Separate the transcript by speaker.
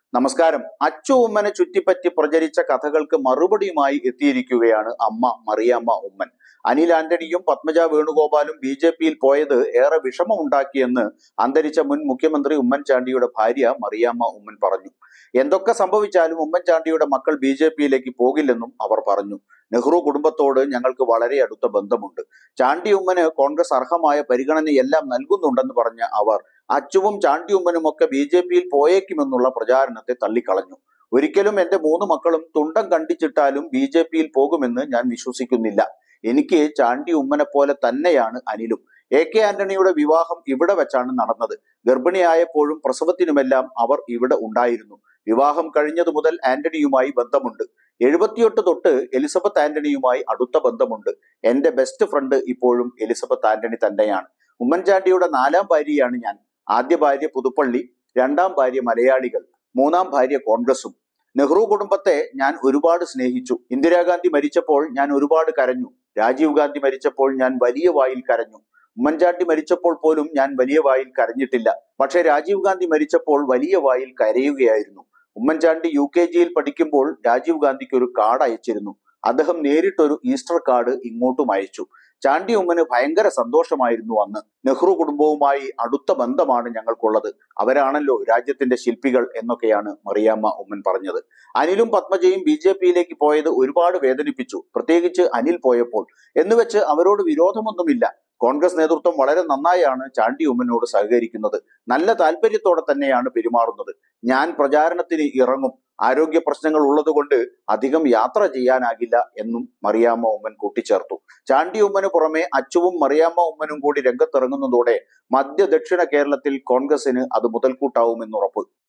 Speaker 1: നമസ്കാരം അച്ചു ഉമ്മനെ ചുറ്റിപ്പറ്റി പ്രചരിച്ച കഥകൾക്ക് മറുപടിയുമായി എത്തിയിരിക്കുകയാണ് അമ്മ മറിയാമ്മ ഉമ്മൻ അനിൽ ആന്റണിയും പത്മജ വേണുഗോപാലും ബി ജെ പിയിൽ പോയത് ഏറെ വിഷമമുണ്ടാക്കിയെന്ന് അന്തരിച്ച മുൻ മുഖ്യമന്ത്രി ഉമ്മൻചാണ്ടിയുടെ ഭാര്യ മറിയാമ്മ ഉമ്മൻ പറഞ്ഞു എന്തൊക്കെ സംഭവിച്ചാലും ഉമ്മൻചാണ്ടിയുടെ മക്കൾ ബി ജെ പിയിലേക്ക് പോകില്ലെന്നും അവർ പറഞ്ഞു നെഹ്റു കുടുംബത്തോട് ഞങ്ങൾക്ക് വളരെ അടുത്ത ബന്ധമുണ്ട് ചാണ്ടി ഉമ്മന് കോൺഗ്രസ് അർഹമായ പരിഗണനയെല്ലാം നൽകുന്നുണ്ടെന്ന് പറഞ്ഞ അവർ അച്ചുവും ചാണ്ടിയുമ്മനും ഒക്കെ ബി ജെ പിയിൽ പോയേക്കുമെന്നുള്ള പ്രചാരണത്തെ തള്ളിക്കളഞ്ഞു ഒരിക്കലും എന്റെ മൂന്ന് മക്കളും തുണ്ടം കണ്ടിച്ചിട്ടാലും ബി ജെ പിയിൽ പോകുമെന്ന് ഞാൻ വിശ്വസിക്കുന്നില്ല എനിക്ക് ചാണ്ടി ഉമ്മനെ പോലെ തന്നെയാണ് അനിലും എ കെ ആന്റണിയുടെ വിവാഹം ഇവിടെ വെച്ചാണ് നടന്നത് ഗർഭിണിയായപ്പോഴും പ്രസവത്തിനുമെല്ലാം അവർ ഇവിടെ ഉണ്ടായിരുന്നു വിവാഹം കഴിഞ്ഞതു മുതൽ ആന്റണിയുമായി ബന്ധമുണ്ട് എഴുപത്തിയെട്ട് തൊട്ട് എലിസബത്ത് ആന്റണിയുമായി അടുത്ത ബന്ധമുണ്ട് എന്റെ ബെസ്റ്റ് ഫ്രണ്ട് ഇപ്പോഴും എലിസബത്ത് ആന്റണി തന്നെയാണ് ഉമ്മൻചാണ്ടിയുടെ നാലാം ഭാര്യയാണ് ഞാൻ ആദ്യ ഭാര്യ പുതുപ്പള്ളി രണ്ടാം ഭാര്യ മലയാളികൾ മൂന്നാം ഭാര്യ കോൺഗ്രസും നെഹ്റു കുടുംബത്തെ ഞാൻ ഒരുപാട് സ്നേഹിച്ചു ഇന്ദിരാഗാന്ധി മരിച്ചപ്പോൾ ഞാൻ ഒരുപാട് കരഞ്ഞു രാജീവ് ഗാന്ധി മരിച്ചപ്പോൾ ഞാൻ വലിയ വായിൽ കരഞ്ഞു ഉമ്മൻചാണ്ടി മരിച്ചപ്പോൾ പോലും ഞാൻ വലിയ വായിൽ കരഞ്ഞിട്ടില്ല പക്ഷേ രാജീവ് ഗാന്ധി മരിച്ചപ്പോൾ വലിയ വായിൽ കരയുകയായിരുന്നു ഉമ്മൻചാണ്ടി യു കെ ജിയിൽ പഠിക്കുമ്പോൾ രാജീവ് ഗാന്ധിക്ക് ഒരു കാർഡ് അയച്ചിരുന്നു അദ്ദേഹം നേരിട്ടൊരു ഈസ്റ്റർ കാർഡ് ഇങ്ങോട്ടും അയച്ചു ചാണ്ടി ഉമ്മന് ഭയങ്കര സന്തോഷമായിരുന്നു അന്ന് നെഹ്റു കുടുംബവുമായി അടുത്ത ബന്ധമാണ് ഞങ്ങൾക്കുള്ളത് അവരാണല്ലോ രാജ്യത്തിന്റെ ശില്പികൾ എന്നൊക്കെയാണ് മറിയാമ്മ ഉമ്മൻ പറഞ്ഞത് അനിലും പത്മജയും ബി ജെ പിയിലേക്ക് പോയത് ഒരുപാട് വേദനിപ്പിച്ചു പ്രത്യേകിച്ച് അനിൽ പോയപ്പോൾ എന്നുവെച്ച് അവരോട് വിരോധമൊന്നുമില്ല കോൺഗ്രസ് നേതൃത്വം വളരെ നന്നായാണ് ചാണ്ടി ഉമ്മനോട് സഹകരിക്കുന്നത് നല്ല താല്പര്യത്തോടെ തന്നെയാണ് പെരുമാറുന്നത് ഞാൻ പ്രചാരണത്തിന് ഇറങ്ങും ആരോഗ്യ പ്രശ്നങ്ങൾ ഉള്ളതുകൊണ്ട് അധികം യാത്ര ചെയ്യാനാകില്ല എന്നും മറിയാമ്മ ഉമ്മൻ കൂട്ടിച്ചേർത്തു ചാണ്ടി ഉമ്മന് പുറമെ അച്ചുവും മറിയാമ്മ ഉമ്മനും കൂടി രംഗത്തിറങ്ങുന്നതോടെ മധ്യ ദക്ഷിണ കേരളത്തിൽ കോൺഗ്രസിന് അത് മുതൽക്കൂട്ടാവുമെന്നുറപ്പ്